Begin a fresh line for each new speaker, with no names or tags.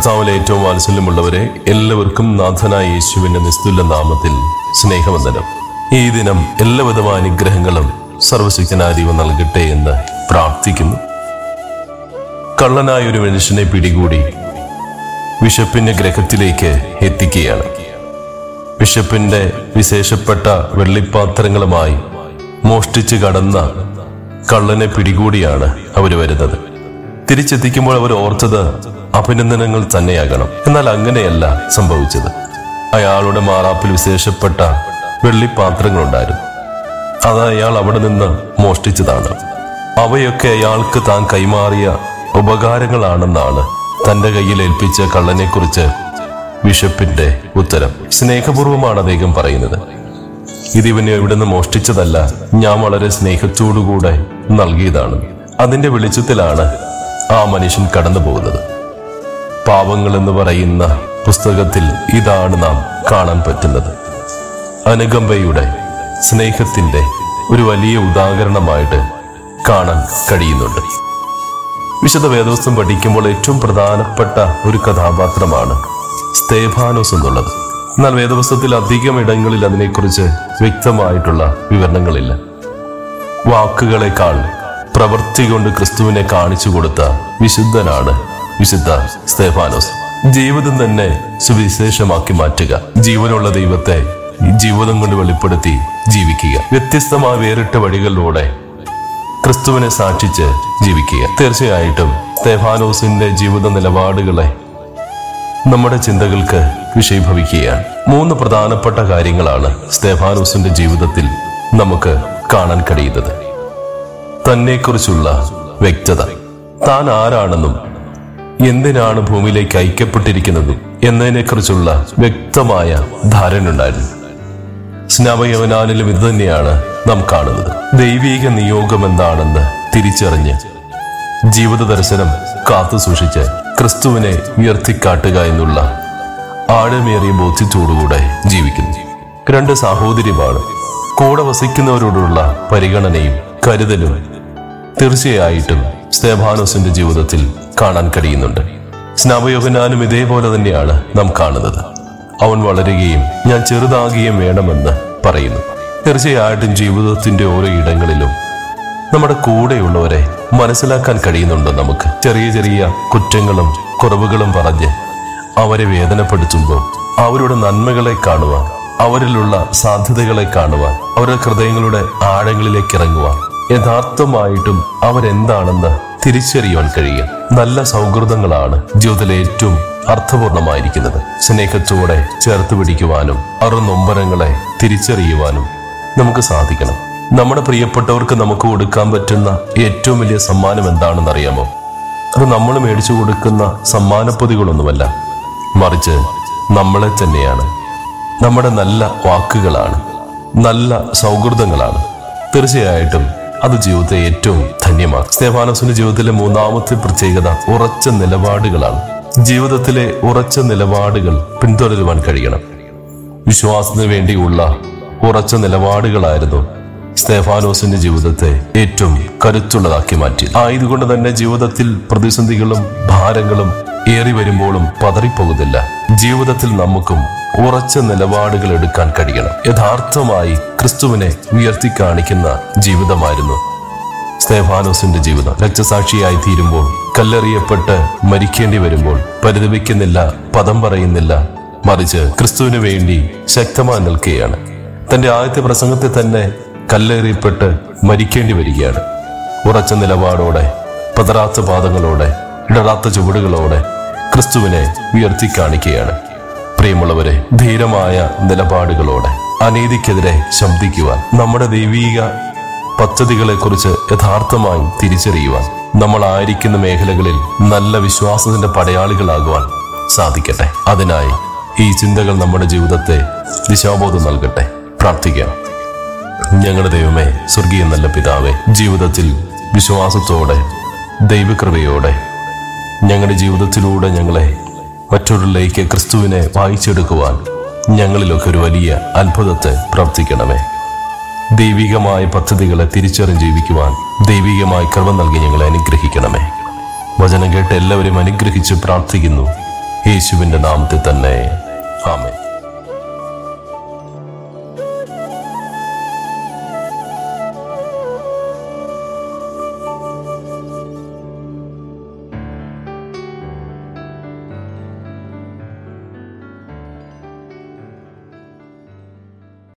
കർത്താവിലെ ഏറ്റവും വാത്സല്യമുള്ളവരെ എല്ലാവർക്കും നാഥനായ യേശുവിന്റെ നിസ്തുല്യ നാമത്തിൽ സ്നേഹവന്ദനം ഈ ദിനം എല്ലാവിധമായ അനുഗ്രഹങ്ങളും സർവശക്തനായ ദൈവം നൽകട്ടെ എന്ന് പ്രാർത്ഥിക്കുന്നു കള്ളനായ ഒരു മനുഷ്യനെ പിടികൂടി ബിഷപ്പിന്റെ ഗ്രഹത്തിലേക്ക് എത്തിക്കുകയാണ് ബിഷപ്പിന്റെ വിശേഷപ്പെട്ട വെള്ളിപ്പാത്രങ്ങളുമായി മോഷ്ടിച്ച് കടന്ന കള്ളനെ പിടികൂടിയാണ് അവർ വരുന്നത് തിരിച്ചെത്തിക്കുമ്പോൾ അവർ ഓർത്തത് അഭിനന്ദനങ്ങൾ തന്നെയാകണം എന്നാൽ അങ്ങനെയല്ല സംഭവിച്ചത് അയാളുടെ മാറാപ്പിൽ വിശേഷപ്പെട്ട വെള്ളിപ്പാത്രങ്ങളുണ്ടായിരുന്നു അത് അയാൾ അവിടെ നിന്ന് മോഷ്ടിച്ചതാണ് അവയൊക്കെ അയാൾക്ക് താൻ കൈമാറിയ ഉപകാരങ്ങളാണെന്നാണ് തന്റെ കയ്യിൽ ഏൽപ്പിച്ച കള്ളനെക്കുറിച്ച് ബിഷപ്പിന്റെ ഉത്തരം സ്നേഹപൂർവമാണ് അദ്ദേഹം പറയുന്നത് ഇതിവന് ഇവിടുന്ന് മോഷ്ടിച്ചതല്ല ഞാൻ വളരെ സ്നേഹത്തോടുകൂടെ നൽകിയതാണ് അതിന്റെ വെളിച്ചത്തിലാണ് ആ മനുഷ്യൻ കടന്നു പോകുന്നത് പാവങ്ങൾ എന്ന് പറയുന്ന പുസ്തകത്തിൽ ഇതാണ് നാം കാണാൻ പറ്റുന്നത് അനുകമ്പയുടെ സ്നേഹത്തിന്റെ ഒരു വലിയ ഉദാഹരണമായിട്ട് കാണാൻ കഴിയുന്നുണ്ട് വിശുദ്ധ വേദോസ്തം പഠിക്കുമ്പോൾ ഏറ്റവും പ്രധാനപ്പെട്ട ഒരു കഥാപാത്രമാണ് സ്തേഫാനോസ് എന്നുള്ളത് എന്നാൽ വേദപുസ്തകത്തിൽ അധികം ഇടങ്ങളിൽ അതിനെക്കുറിച്ച് വ്യക്തമായിട്ടുള്ള വിവരണങ്ങളില്ല വാക്കുകളെക്കാൾ പ്രവൃത്തി കൊണ്ട് ക്രിസ്തുവിനെ കാണിച്ചു കൊടുത്ത വിശുദ്ധനാണ് വിശുദ്ധ സ്തേഫാനോസ് ജീവിതം തന്നെ സുവിശേഷമാക്കി മാറ്റുക ജീവനുള്ള ദൈവത്തെ ജീവിതം കൊണ്ട് വെളിപ്പെടുത്തി ജീവിക്കുക വ്യത്യസ്തമായ വേറിട്ട വഴികളിലൂടെ ക്രിസ്തുവിനെ സാക്ഷിച്ച് ജീവിക്കുക തീർച്ചയായിട്ടും സ്തേഫാനോസിന്റെ ജീവിത നിലപാടുകളെ നമ്മുടെ ചിന്തകൾക്ക് വിഷയീഭവിക്കുകയാണ് മൂന്ന് പ്രധാനപ്പെട്ട കാര്യങ്ങളാണ് സ്തേഫാനോസിന്റെ ജീവിതത്തിൽ നമുക്ക് കാണാൻ കഴിയുന്നത് തന്നെക്കുറിച്ചുള്ള വ്യക്തത താൻ ആരാണെന്നും എന്തിനാണ് ഭൂമിയിലേക്ക് ഐക്യപ്പെട്ടിരിക്കുന്നതും എന്നതിനെക്കുറിച്ചുള്ള വ്യക്തമായ ധാരണ ഉണ്ടായിരുന്നു സ്നവയവനാനിലും ഇത് തന്നെയാണ് നാം കാണുന്നത് ദൈവീക നിയോഗം എന്താണെന്ന് തിരിച്ചറിഞ്ഞ് ജീവിത ദർശനം കാത്തു സൂക്ഷിച്ച് ക്രിസ്തുവിനെ ഉയർത്തിക്കാട്ടുക എന്നുള്ള ആഴമേറിയ ബോധ്യത്തോടുകൂടെ ജീവിക്കുന്നു രണ്ട് സാഹോദര്യമാണ് കൂടെ വസിക്കുന്നവരോടുള്ള പരിഗണനയും കരുതലും തീർച്ചയായിട്ടും സ്തേഭാനോസിന്റെ ജീവിതത്തിൽ കാണാൻ കഴിയുന്നുണ്ട് സ്നാപയോഹനാനും ഇതേപോലെ തന്നെയാണ് നാം കാണുന്നത് അവൻ വളരുകയും ഞാൻ ചെറുതാകുകയും വേണമെന്ന് പറയുന്നു തീർച്ചയായിട്ടും ജീവിതത്തിന്റെ ഓരോ ഇടങ്ങളിലും നമ്മുടെ കൂടെയുള്ളവരെ മനസ്സിലാക്കാൻ കഴിയുന്നുണ്ടോ നമുക്ക് ചെറിയ ചെറിയ കുറ്റങ്ങളും കുറവുകളും പറഞ്ഞ് അവരെ വേദനപ്പെടുത്തുമ്പോൾ അവരുടെ നന്മകളെ കാണുവാൻ അവരിലുള്ള സാധ്യതകളെ കാണുവാൻ അവരുടെ ഹൃദയങ്ങളുടെ ആഴങ്ങളിലേക്ക് ഇറങ്ങുവാൻ യഥാർത്ഥമായിട്ടും അവരെന്താണെന്ന് തിരിച്ചറിയുവാൻ കഴിയുക നല്ല സൗഹൃദങ്ങളാണ് ജീവിതത്തിലെ ഏറ്റവും അർത്ഥപൂർണമായിരിക്കുന്നത് സ്നേഹത്തോടെ ചേർത്ത് പിടിക്കുവാനും അവർ നൊമ്പരങ്ങളെ തിരിച്ചറിയുവാനും നമുക്ക് സാധിക്കണം നമ്മുടെ പ്രിയപ്പെട്ടവർക്ക് നമുക്ക് കൊടുക്കാൻ പറ്റുന്ന ഏറ്റവും വലിയ സമ്മാനം എന്താണെന്ന് അറിയാമോ അത് നമ്മൾ മേടിച്ചു കൊടുക്കുന്ന സമ്മാനപ്പൊതികളൊന്നുമല്ല മറിച്ച് നമ്മളെ തന്നെയാണ് നമ്മുടെ നല്ല വാക്കുകളാണ് നല്ല സൗഹൃദങ്ങളാണ് തീർച്ചയായിട്ടും അത് ജീവിതത്തെ ഏറ്റവും ധന്യമാക്കും സ്തേഫാനോസിന്റെ ജീവിതത്തിലെ മൂന്നാമത്തെ പ്രത്യേകത ഉറച്ച നിലപാടുകളാണ് ജീവിതത്തിലെ ഉറച്ച നിലപാടുകൾ പിന്തുടരുവാൻ കഴിയണം വിശ്വാസത്തിന് വേണ്ടിയുള്ള ഉറച്ച നിലപാടുകളായിരുന്നു സ്തേഫാനോസിന്റെ ജീവിതത്തെ ഏറ്റവും കരുത്തുള്ളതാക്കി മാറ്റി ആയതുകൊണ്ട് തന്നെ ജീവിതത്തിൽ പ്രതിസന്ധികളും ഭാരങ്ങളും ഏറി വരുമ്പോഴും പതറിപ്പോകുന്നില്ല ജീവിതത്തിൽ നമുക്കും ഉറച്ച നിലപാടുകൾ എടുക്കാൻ കഴിയണം യഥാർത്ഥമായി ക്രിസ്തുവിനെ ഉയർത്തി കാണിക്കുന്ന ജീവിതമായിരുന്നു സ്തേഫാനോസിന്റെ ജീവിതം രക്തസാക്ഷിയായി തീരുമ്പോൾ കല്ലെറിയപ്പെട്ട് മരിക്കേണ്ടി വരുമ്പോൾ പരിതപിക്കുന്നില്ല പദം പറയുന്നില്ല മറിച്ച് ക്രിസ്തുവിന് വേണ്ടി ശക്തമായി നിൽക്കുകയാണ് തന്റെ ആദ്യത്തെ പ്രസംഗത്തെ തന്നെ കല്ലെറിയപ്പെട്ട് മരിക്കേണ്ടി വരികയാണ് ഉറച്ച നിലപാടോടെ പതറാത്ത പാദങ്ങളോടെ ഇടറാത്ത ചുവടുകളോടെ ക്രിസ്തുവിനെ ഉയർത്തി കാണിക്കുകയാണ് പ്രിയമുള്ളവരെ ധീരമായ നിലപാടുകളോടെ അനീതിക്കെതിരെ ശബ്ദിക്കുവാൻ നമ്മുടെ ദൈവീക പദ്ധതികളെക്കുറിച്ച് യഥാർത്ഥമായും തിരിച്ചറിയുവാൻ നമ്മൾ ആയിരിക്കുന്ന മേഖലകളിൽ നല്ല വിശ്വാസത്തിന്റെ പടയാളികളാകുവാൻ സാധിക്കട്ടെ അതിനായി ഈ ചിന്തകൾ നമ്മുടെ ജീവിതത്തെ ദിശാബോധം നൽകട്ടെ പ്രാർത്ഥിക്കാം ഞങ്ങളുടെ ദൈവമേ സ്വർഗീയ നല്ല പിതാവേ ജീവിതത്തിൽ വിശ്വാസത്തോടെ ദൈവകൃപയോടെ ഞങ്ങളുടെ ജീവിതത്തിലൂടെ ഞങ്ങളെ മറ്റൊരിലേക്ക് ക്രിസ്തുവിനെ വായിച്ചെടുക്കുവാൻ ഞങ്ങളിലൊക്കെ ഒരു വലിയ അത്ഭുതത്തെ പ്രവർത്തിക്കണമേ ദൈവികമായ പദ്ധതികളെ തിരിച്ചറിഞ്ഞ് ജീവിക്കുവാൻ ദൈവികമായ കൃപ നൽകി ഞങ്ങളെ അനുഗ്രഹിക്കണമേ വചനം കേട്ട് എല്ലാവരും അനുഗ്രഹിച്ച് പ്രാർത്ഥിക്കുന്നു യേശുവിന്റെ നാമത്തിൽ തന്നെ ആമേൻ